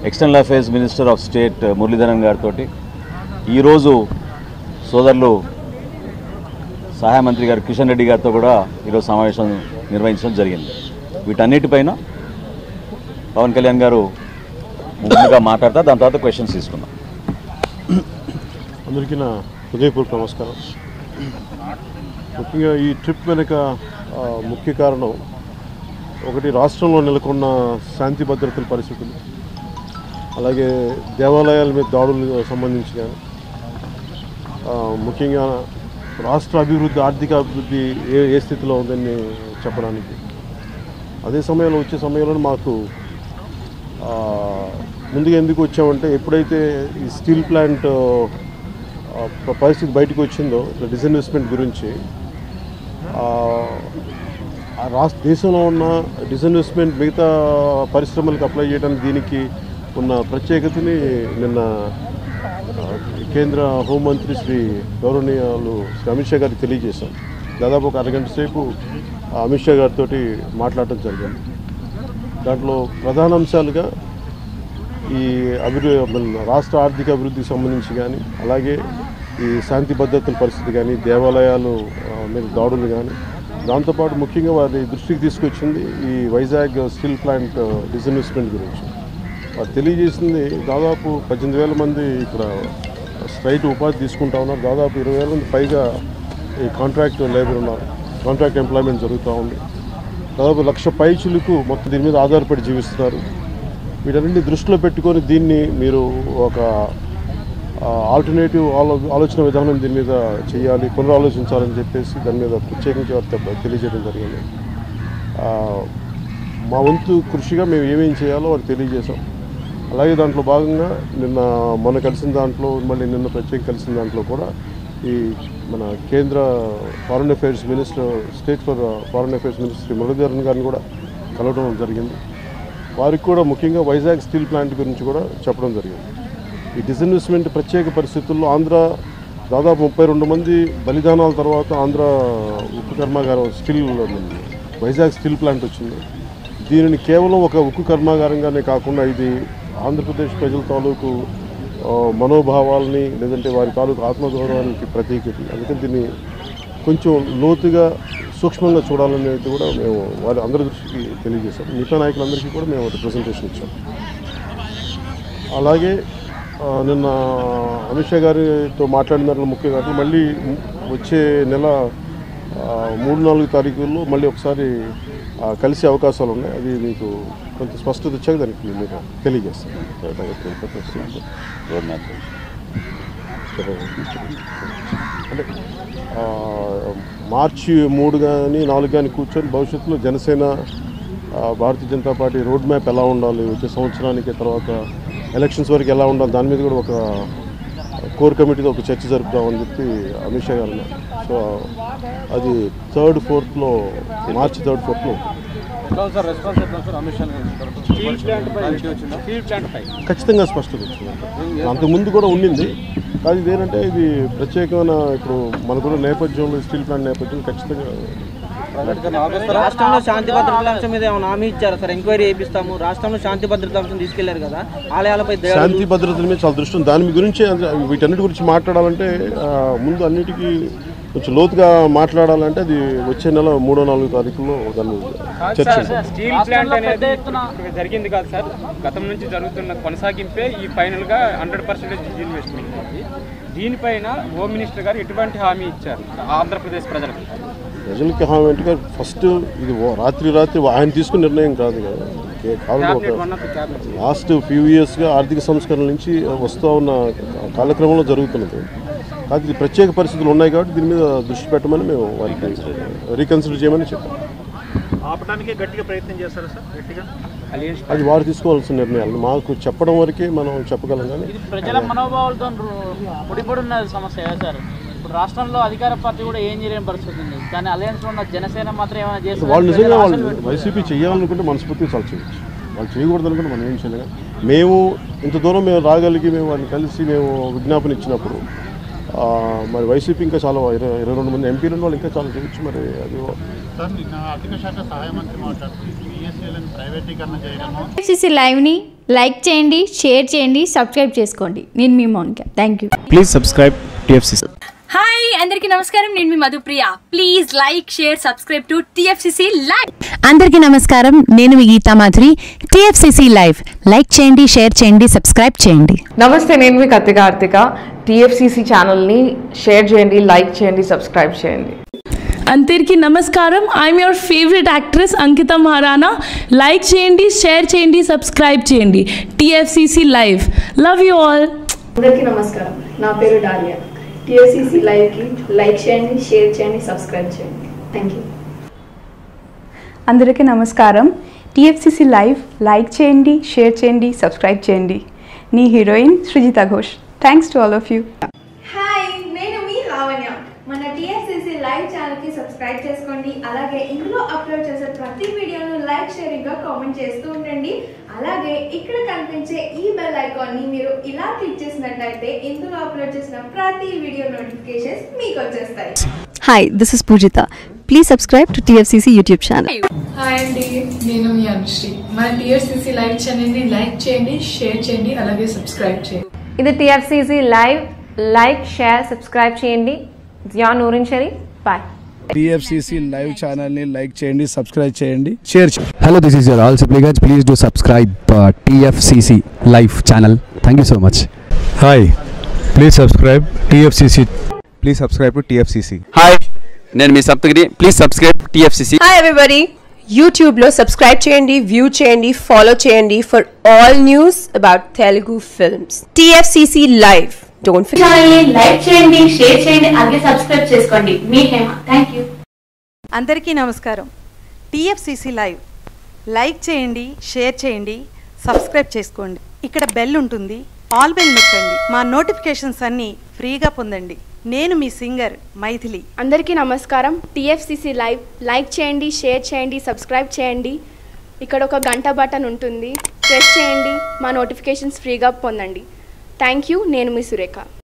External affairs minister of state Muraleedharan గారితో ఈరోజు సోదరులు సహాయ మంత్రి గారు కిషన్ రెడ్డి గారితో కూడా ఈరోజు సమావేశం నిర్వహించడం జరిగింది వీటన్నిటిపైన పవన్ కళ్యాణ్ గారు ముందుగా మాట్లాడతా దాని తర్వాత క్వశ్చన్స్ తీసుకుందాం అందరికీ నా హృదయపూర్వక నమస్కారం ముఖ్యంగా ఈ ట్రిప్ వెనుక ఆ, ముఖ్య కారణం ఒకటి రాష్ట్రంలో నెలకొన్న శాంతి భద్రతల పరిస్థితులు అలాగే దేవాలయాల మీద దాడులకు సంబంధించి కానీ ఆ, ముఖ్యంగా రాష్ట్ర అభివృద్ధి ఆర్థిక అభివృద్ధి ఏ ఏ స్థితిలో ఉందని చెప్పడానికి అదే సమయంలో వచ్చే సమయంలో మాకు ఆ, ముందుగా ఎందుకు వచ్చామంటే ఎప్పుడైతే ఈ స్టీల్ ప్లాంట్ ఆ, ప- పరిస్థితి బయటకు వచ్చిందో డిస్ఇన్వెస్ట్మెంట్ గురించి ఆ, ఆ రాష్ట్ర దేశంలో ఉన్న డిస్ఇన్వెస్ట్మెంట్ మిగతా పరిశ్రమలకు అప్లై చేయడానికి దీనికి ఉన్న ప్రత్యేకతని నిన్న ఆ, కేంద్ర హోంమంత్రి శ్రీ గౌరవనీయులు శ్రీ అమిత్ షా గారికి తెలియజేశాం దాదాపు ఒక అరగంట సేపు ఆ అమిత్ షా గారితో మాట్లాడటం జరిగింది దాంట్లో ప్రధాన అంశాలుగా ఈ అభివృద్ధి మన రాష్ట్ర ఆర్థిక అభివృద్ధికి సంబంధించి కానీ అలాగే ఈ శాంతి భద్రతల పరిస్థితి కానీ దేవాలయాలు ఆ, మీద దాడులు కానీ దాంతోపాటు ముఖ్యంగా వారి దృష్టికి తీసుకొచ్చింది ఈ వైజాగ్ స్టీల్ ప్లాంట్ డిస్ఇన్వెస్ట్మెంట్ గురించి వారు తెలియజేసింది దాదాపు పద్దెనిమిది వేల మంది ఇక్కడ స్ట్రైట్ ఉపాధి తీసుకుంటా ఉన్నారు దాదాపు ఇరవై వేల మంది పైగా ఈ కాంట్రాక్ట్ లేబర్ ఉన్నారు కాంట్రాక్ట్ ఎంప్లాయ్మెంట్ జరుగుతూ ఉంది దాదాపు లక్ష పైచులకు మొత్తం దీని మీద ఆధారపడి జీవిస్తున్నారు వీటన్నింటిని దృష్టిలో పెట్టుకొని దీన్ని మీరు ఒక ఆల్టర్నేటివ్ ఆలో ఆలోచన విధానం దీని మీద చేయాలి పునరాలోచించాలని చెప్పేసి దాని మీద ప్రత్యేకించి వారు తెప్ప- తెలియజేయడం జరిగింది ఆ, మా వంతు కృషిగా మేము ఏమేం చేయాలో వారికి తెలియజేశాం అలాగే దాంట్లో భాగంగా నిన్న మొన్న కలిసిన దాంట్లో మళ్ళీ నిన్న ప్రత్యేక కలిసిన దాంట్లో కూడా ఈ మన కేంద్ర foreign affairs minister state for foreign affairs minister Muraleedharan గారిని కూడా కలవడం జరిగింది వారికి కూడా ముఖ్యంగా వైజాగ్ స్టీల్ ప్లాంట్ గురించి కూడా చెప్పడం జరిగింది ఈ డిస్ఇన్వెస్ట్మెంట్ ప్రత్యేక పరిస్థితుల్లో ఆంధ్ర దాదాపు ముప్పై రెండు మంది బలిదానాల తర్వాత ఆంధ్ర ఉక్కు కర్మాగారం స్టీల్ వైజాగ్ స్టీల్ ప్లాంట్ వచ్చింది దీనిని కేవలం ఒక ఉక్కు కర్మాగారంగానే కాకుండా ఇది ఆంధ్రప్రదేశ్ ప్రజల తాలూకు ఆ, మనోభావాల్ని లేదంటే వారి తాలూకు ఆత్మగౌరవానికి ప్రతీక ఇది. అందుకని దీన్ని కొంచెం లోతుగా సూక్ష్మంగా చూడాలనేది కూడా మేము వారి అందరి దృష్టికి తెలియజేశాం మిగతా నాయకులందరికీ కూడా మేము రిప్రజెంటేషన్ ఇచ్చాం అలాగే ఆ, నిన్న అమిత్ షా గారితో మాట్లాడిన దాంట్లో ముఖ్య కాదు మళ్ళీ వచ్చే నెల ఆ, మూడు నాలుగు తారీఖుల్లో మళ్ళీ ఒకసారి ఆ, కలిసే అవకాశాలు ఉన్నాయి అది మీకు కొంత స్పష్టత వచ్చాక దానికి మీకు తెలియజేస్తాను రోడ్ మ్యాప్ అంటే ఆ, మార్చి మూడు కానీ నాలుగు కానీ కూర్చొని భవిష్యత్తులో జనసేన ఆ, Bharatiya Janata Party road map ఎలా ఉండాలి వచ్చే సంవత్సరానికి తర్వాత ఎలక్షన్స్ వరకు ఎలా ఉండాలి దాని మీద కూడా ఒక కోర్ కమిటీతో ఒక చర్చ జరుపుదామని చెప్పి అమిత్ షా గారు అన్నారు సో అది థర్డ్ ఫోర్త్లో మార్చి థర్డ్ ఫోర్త్లో సార్ రెస్పాన్స్ ఎట్లా sir Amit Shah steel plant పై స్టీల్ ప్లాంట్ పై ఖచ్చితంగా స్పష్టత వచ్చింది అంతకుముందు కూడా ఉండింది కానీ ఇదేంటంటే ఇది ప్రత్యేకమైన ఇప్పుడు మనకున్న నేపథ్యంలో స్టీల్ ప్లాంట్ నేపథ్యం ఖచ్చితంగా రాష్ట్రంలో శాంతి భద్రతల అంశం మీద ఏమైనా హామీ ఇచ్చారా సార్ ఎంక్వైరీ చేపిస్తాము రాష్ట్రంలో శాంతి భద్రతల అంశం తీసుకెళ్లారు కదా ఆలయాలపై దాడులు- శాంతి భద్రతల మీద చాలా దృష్టి ఉంది దాని గురించి అంత- వీటన్నిటి గురించి మాట్లాడాలంటే ఆ, ముందు అన్నిటికీ కొంచెం లోతుగా మాట్లాడాలంటే అది వచ్చే నెల మూడో నాలుగో తారీఖులో దాన్ని చర్చిస్తాం స్టీల్ ప్లాంట్ అనేది ఇప్పుడు జరిగింది కాదు సార్ గతం నుంచి జరుగుతున్న కొనసాగింపే ఈ ఫైనల్ గా హండ్రెడ్ పర్సెంటేజ్ ఇన్వెస్ట్మెంట్ ఉంది దీనిపైన హోమ్ మినిస్టర్ గారు ఎటువంటి హామీ ఇచ్చారు ఆంధ్రప్రదేశ్ ప్రజలకు ప్రజలకి హామీ అంటే ఫస్ట్ ఇది ఓ- రాత్రి రాత్రి ఆయన తీసుకున్న నిర్ణయం కాదు కదా కే- కావాలి ఒక cabinet one of the cabinet last few ఇయర్స్గా ఆర్థిక సంస్కరణ నుంచి వస్తూ ఉన్న కాలక్రమంలో జరుగుతున్నది కాదు ఇది ప్రత్యేక పరిస్థితులు ఉన్నాయి కాబట్టి దీని మీద దృష్టి పెట్టమని మేము వారికి రీకన్సిడర్ చేయమని చెప్పాం ఆపడానికే గట్టిగా ప్రయత్నం చేస్తారా సార్ గట్టిగా అలియన్స్ అది వారు తీసుకోవాల్సిన నిర్ణయాలు మాకు చెప్పడం వరకే మనం చెప్పగలం కానీ ఇది ప్రజల మనోభావాలతో ముడిపడి ఉన్న సమస్య కదా సార్ ఇప్పుడు రాష్ట్రంలో అధికార పార్టీ కూడా ఏం చేయలేని పరిస్థితి ఉంది కానీ అలయన్స్ లో ఉన్న జనసేన మాత్రం ఏమైనా చేస్తుంది వాళ్ళు నిజంగా వాళ్ళు వైసీపీ చేయాలనుకుంటే మనస్ఫూర్తిగా చాలా చేయొచ్చు వాళ్ళు చేయకూడదు అనుకుంటే మనం ఏం చేయలేం మేము ఇంత దూరం మేము రాగలిగి మేము వాళ్ళని కలిసి మేము విజ్ఞాపన ఇచ్చినప్పుడు ఆ, మరి వైసీపీ ఇంకా చాలా ఇరవై ఇరవై రెండు మంది ఎంపీలు ఉన్న వాళ్ళు ఇంకా చాలా చేయొచ్చు మరి అది సార్ నిన్న ఆర్థిక శాఖ సహాయ మంత్రి మాట్లాడుతూ బిఎస్సీలను ప్రైవేటీకరణ చేయడము ఎఫ్సిసి లైవ్ని లైక్ చేయండి షేర్ చేయండి సబ్స్క్రైబ్ చేసుకోండి నేను మీ Mounika thank you please subscribe TFC hi అందరికీ నమస్కారం నేను మీ Madhupriya please like share subscribe to TFCC live అందరికీ నమస్కారం నేను మీ Geetha Madhuri TFCC live like చేయండి షేర్ చేయండి సబ్స్క్రైబ్ చేయండి నమస్తే నేను మీ కత్తి కార్తిక టీఎఫ్సిసి ఛానల్ని షేర్ చేయండి లైక్ చేయండి సబ్స్క్రైబ్ చేయండి అందరికీ నమస్కారం I'm your favourite actress Ankita Maharana like చేయండి షేర్ చేయండి సబ్స్క్రైబ్ చేయండి TFCC live love you all అందరికీ నమస్కారం నా పేరు డాలియా టిఎస్సిసి లైవ్కి లైక్ చేయండి షేర్ చేయండి సబ్స్క్రైబ్ చేయండి థ్యాంక్ యూ అందరికీ నమస్కారం టీఎఫ్సిసి లైవ్ లైక్ చేయండి షేర్ చేయండి సబ్స్క్రైబ్ చేయండి నీ heroine Srijita Ghosh thanks to all of you hi నేను మీ లావణ్య మన టీఎస్సీసీ లైవ్ ఛానల్కి సబ్స్క్రైబ్ చేసుకోండి అలాగే ఇందులో అప్లోడ్ చేసే ప్రతి వీడియోను లైక్ షేరింగ్గా కామెంట్ చేస్తూ ఉండండి అలాగే ఇక్కడ కనిపించే ఈ బెల్ ఐకాన్ని మీరు ఇలా క్లిక్ చేసినట్లయితే ఇందులో అప్లోడ్ చేసిన ప్రతి వీడియో నోటిఫికేషన్స్ మీకు వచ్చేస్తాయి hi this is Poojitha please subscribe to TFCC YouTube channel hi అండి నేను మీ అనుశ్రీ మన టీఎస్సీసీ లైవ్ ఛానల్ని లైక్ చేయండి షేర్ చేయండి అలాగే సబ్స్క్రైబ్ చేయండి ఇది TFCC live like share subscribe చేయండి Jiya Noorin Shari bye TFCC live ఛానల్ని లైక్ చేయండి సబ్స్క్రైబ్ చేయండి షేర్ చేయండి Hello, this is your all supplicants. Please do subscribe uh, TFCC Live channel. Thank you so much. Hi, please subscribe TFCC. Please subscribe to TFCC. Hi నేను మీ Saptagiri please subscribe TFCC hi everybody యూట్యూబ్లో subscribe చేయండి view చేయండి follow చేయండి for all news about Telugu films TFCC live don't ఛానల్ని like చేయండి share చేయండి అలాగే సబ్స్క్రైబ్ చేసుకోండి మీ హేమ థ్యాంక్ యూ అందరికీ నమస్కారం టీఎఫ్సిసి లైవ్ లైక్ చేయండి షేర్ చేయండి సబ్స్క్రైబ్ చేసుకోండి ఇక్కడ బెల్ ఉంటుంది ఆల్ బెల్ నొక్కండి మా నోటిఫికేషన్స్ అన్నీ ఫ్రీగా పొందండి నేను మీ సింగర్ మైథిలి అందరికీ నమస్కారం టీఎఫ్సిసి లైవ్ లైక్ చేయండి షేర్ చేయండి సబ్స్క్రైబ్ చేయండి ఇక్కడ ఒక గంట బటన్ ఉంటుంది ప్రెస్ చేయండి మా నోటిఫికేషన్స్ ఫ్రీగా పొందండి థ్యాంక్ యూ నేను మీ సురేఖ